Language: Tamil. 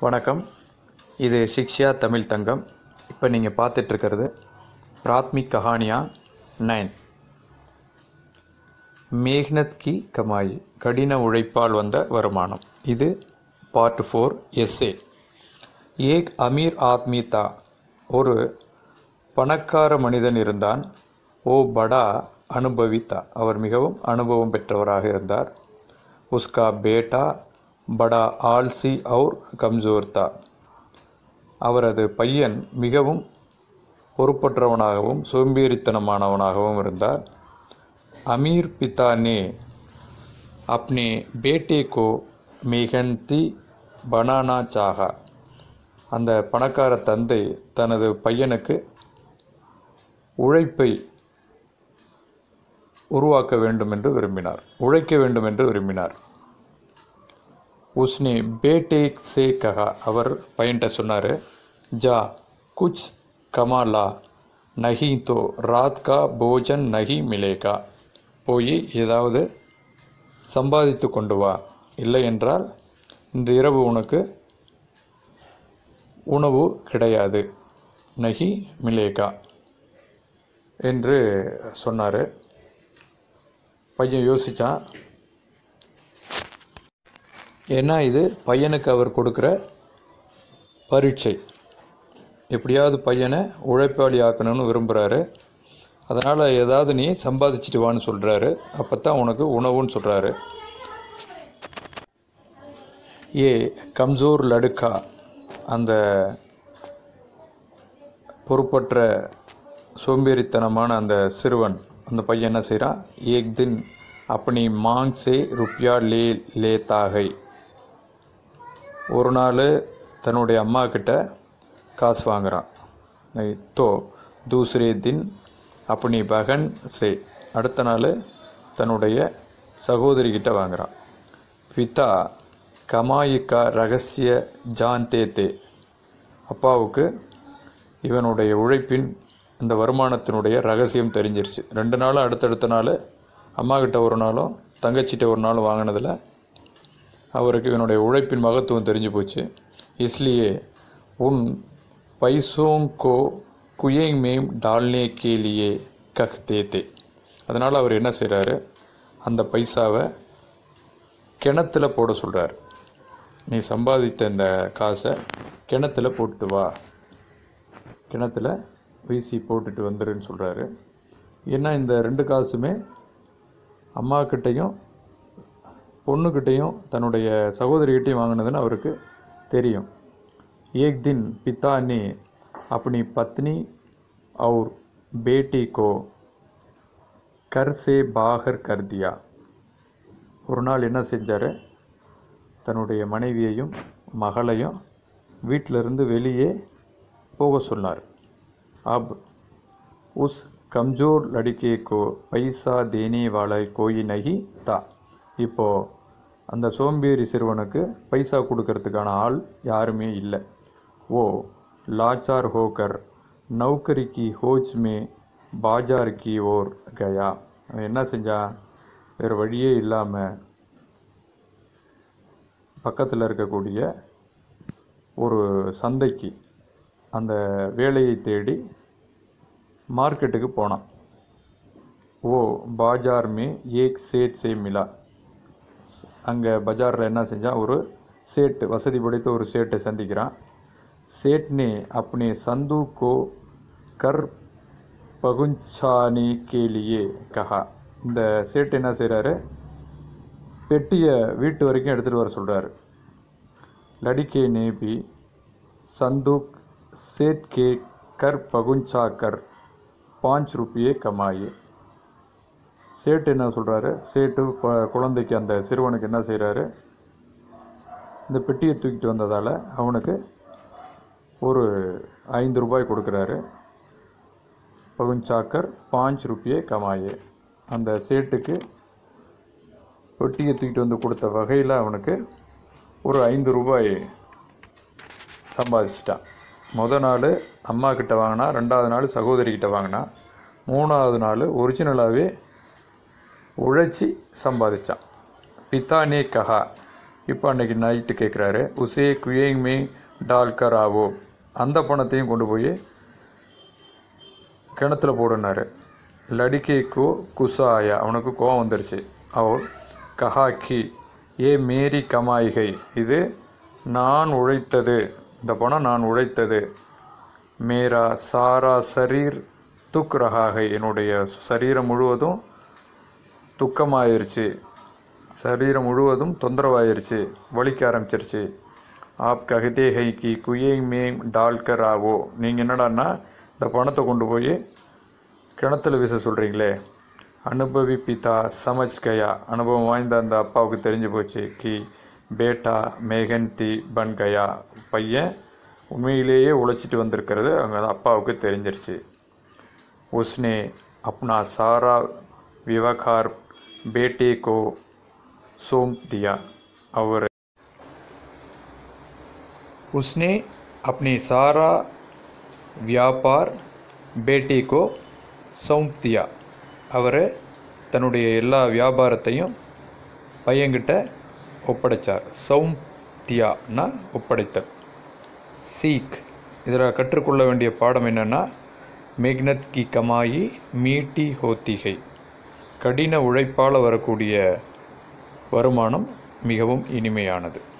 வணக்கம் இது சிக்ஷா தமிழ் தங்கம் இப்போ நீங்கள் பார்த்துட்ருக்கிறது பிராத்மிக் கஹானியா நைன் மேக்னத் கி கமாய் கடின உழைப்பால் வந்த வருமானம் இது பார்ட் ஃபோர் எஸ்ஏ ஏக் அமீர் ஆத்மி தா ஒரு பணக்கார மனிதன் இருந்தான் ஓ படா அனுபவித்தா அவர் மிகவும் அனுபவம் பெற்றவராக இருந்தார் உஸ்கா பேட்டா படா ஆல்சி அவுர் கம்ஜோர் தா அவரது பையன் மிகவும் பொறுப்பற்றவனாகவும் சோம்பேறித்தனமானவனாகவும் இருந்தார் அமீர் பிதா ने अपने बेटे को मेहनती बनाना चाहा அந்த பணக்கார தந்தை தனது பையனுக்கு உழைப்பை உருவாக்க வேண்டும் என்று விரும்பினார் உழைக்க வேண்டும் என்று விரும்பினார் உஸ்னே பேட்டே சே கஹா அவர் பையன்கிட்ட சொன்னார் ஜா குச் கமாலா நஹி தோ ராத் கா போஜன் நஹி மிலேகா போய் ஏதாவது சம்பாதித்து கொண்டு வா இல்லை என்றால் இன்று இரவு உனக்கு உணவு கிடையாது நஹி மிலேகா என்று சொன்னார் பையன் யோசித்தான் ஏன்னா இது பையனுக்கு அவர் கொடுக்குற பரீட்சை எப்படியாவது பையனை உழைப்பாளி ஆக்கணும்னு விரும்புகிறாரு அதனால் ஏதாவது நீ சம்பாதிச்சிட்டு வான்னு சொல்கிறாரு அப்போ தான் உனக்கு உணவுன்னு சொல்கிறாரு ஏ கம்சோர் லடுக்கா அந்த பொறுப்பற்ற சோம்பேறித்தனமான அந்த சிறுவன் அந்த பையன் என்ன செய்கிறான் ஏக் தின் அப்பனி மாங் சே ருப்யா லே லேத்தாகை ஒரு நாள் தன்னுடைய அம்மா கிட்ட காசு வாங்குகிறான் தோ தூசரே தின் அப்பனி பகன் சே அடுத்த நாள் தன்னுடைய சகோதரி கிட்ட வாங்குகிறான் பிதா கமாயிக்கா ரகசிய ஜான் தே தே அப்பாவுக்கு இவனுடைய உழைப்பின் இந்த வருமானத்தினுடைய ரகசியம் தெரிஞ்சிருச்சு ரெண்டு நாளும் அடுத்தடுத்த நாள் அம்மா கிட்ட ஒரு நாளும் தங்கச்சிட்ட ஒரு நாளும் வாங்கினதில் அவருக்கு இவனுடைய உழைப்பின் மகத்துவம் தெரிஞ்சு போச்சு இஸ்லியே உன் பைசோங் கோ குயேங் மேம் டால்னே கேலியே கஹ் தேத்தே அதனால் அவர் என்ன செய்கிறாரு அந்த பைசாவை கிணத்துல போட சொல்கிறார் நீ சம்பாதித்த இந்த காசை கிணத்துல போட்டுட்டு வா கிணத்துல வீசி போட்டுட்டு வந்துருன்னு சொல்கிறாரு ஏன்னா இந்த ரெண்டு காசுமே அம்மாக்கிட்டையும் பொண்ணுக்கிட்டையும் தன்னுடைய சகோதரிகிட்டையும் வாங்கினதுன்னு அவருக்கு தெரியும் एक दिन पिता ने अपनी पत्नी और बेटी को घर से बाहर कर दिया ஒரு நாள் என்ன செஞ்சார் தன்னுடைய மனைவியையும் மகளையும் வீட்டிலிருந்து வெளியே போக சொன்னார் அப் உஸ் கம்ஜோர் லடிக்கே கோ பைசா தேனே வாழை கோயி நகி தா இப்போது அந்த சோம்பேறி சிறுவனுக்கு பைசா கொடுக்கறதுக்கான ஆள் யாருமே இல்லை वो लाचार होकर नौकरी की खोज में बाजार की ओर गया அவன் என்ன செஞ்சான் வேறு வழியே இல்லாமல் பக்கத்தில் இருக்கக்கூடிய ஒரு சந்தைக்கு அந்த வேலையை தேடி மார்க்கெட்டுக்கு போனான் ஓ பாஜார் மே ஏக் சேட் சே மிலா அங்கே பஜாரில் என்ன செஞ்சான் ஒரு சேட்டு வசதி படைத்த ஒரு சேட்டை சந்திக்கிறான் सेठ ने अपने संदूक को कर பகுஞ்சானி கேலியே கஹா இந்த சேட் என்ன செய்கிறாரு பெட்டியை வீட்டு வரைக்கும் எடுத்துகிட்டு வர சொல்கிறாரு லடிக்கே நேபி சந்தூக் சேட் கே கர் பகுஞ்சா கர் பாஞ்ச் ருப்பியே கமாயே சேட்டு என்ன சொல்கிறாரு சேட்டு குழந்தைக்கு அந்த சிறுவனுக்கு என்ன செய்கிறாரு இந்த பெட்டியை தூக்கிட்டு வந்ததால் அவனுக்கு ஒரு ஐந்து ரூபாய் கொடுக்குறாரு பகுஞ்சாக்கர் பாஞ்ச் ருப்பியே கமாயே அந்த சேட்டுக்கு பெட்டியை தூக்கிட்டு வந்து கொடுத்த வகையில் அவனுக்கு ஒரு ஐந்து ரூபாய் சம்பாதிச்சிட்டான் முத நாள் அம்மா கிட்ட வாங்கினா ரெண்டாவது நாள் சகோதரி கிட்ட வாங்கினா மூணாவது நாள் ஒரிஜினலாகவே உழைச்சி சம்பாதிச்சான் பித்தானே கஹா இப்போ அன்னைக்கு நைட்டு கேட்குறாரு உசே குயேங் மே டால்கர் ஆவோ அந்த பணத்தையும் கொண்டு போய் கிணத்துல போடுனாரு லடிகேக்கோ குசாயா அவனுக்கு கோவம் வந்துருச்சு அவள் கஹாக்கி ஏ மேரி கமாய்கை இது நான் உழைத்தது இந்த பணம் நான் உழைத்தது மேரா சாரா சரீர் துக் ரகாகை என்னுடைய சரீரம் முழுவதும் துக்கமாயிருச்சு சரீரம் முழுவதும் தொந்தரவாயிருச்சு வலிக்க ஆரம்பிச்சிருச்சு ஆப் கஹதே ஹை கி குயேங் மேம் டால்கர் ஆவோ நீங்கள் என்னடான்னா இந்த பணத்தை கொண்டு போய் கிணத்துல வீச சொல்கிறீங்களே அனுபவி பிதா சமஜ் கயா அனுபவம் வாய்ந்த அந்த அப்பாவுக்கு தெரிஞ்சு போச்சு கி பேட்டா மேகன் தி பன் கயா பையன் உண்மையிலேயே உழைச்சிட்டு வந்திருக்கிறது அவங்க அப்பாவுக்கு தெரிஞ்சிருச்சு உஸ்னே அப்னா சாரா விவகார் பேட்டே கோ சோம் தியா அவர் उसने अपनी सारा व्यापार बेटी को सौंप दिया அவர் தன்னுடைய எல்லா வியாபாரத்தையும் பையன்கிட்ட ஒப்படைச்சார் சௌம் தியானா ஒப்படைத்தல் சீக் இதில் கற்றுக்கொள்ள வேண்டிய பாடம் என்னென்னா மெக்னத் கி கமாயி மீட்டி ஹோத்திகை கடின உழைப்பால் வரக்கூடிய வருமானம் மிகவும் இனிமையானது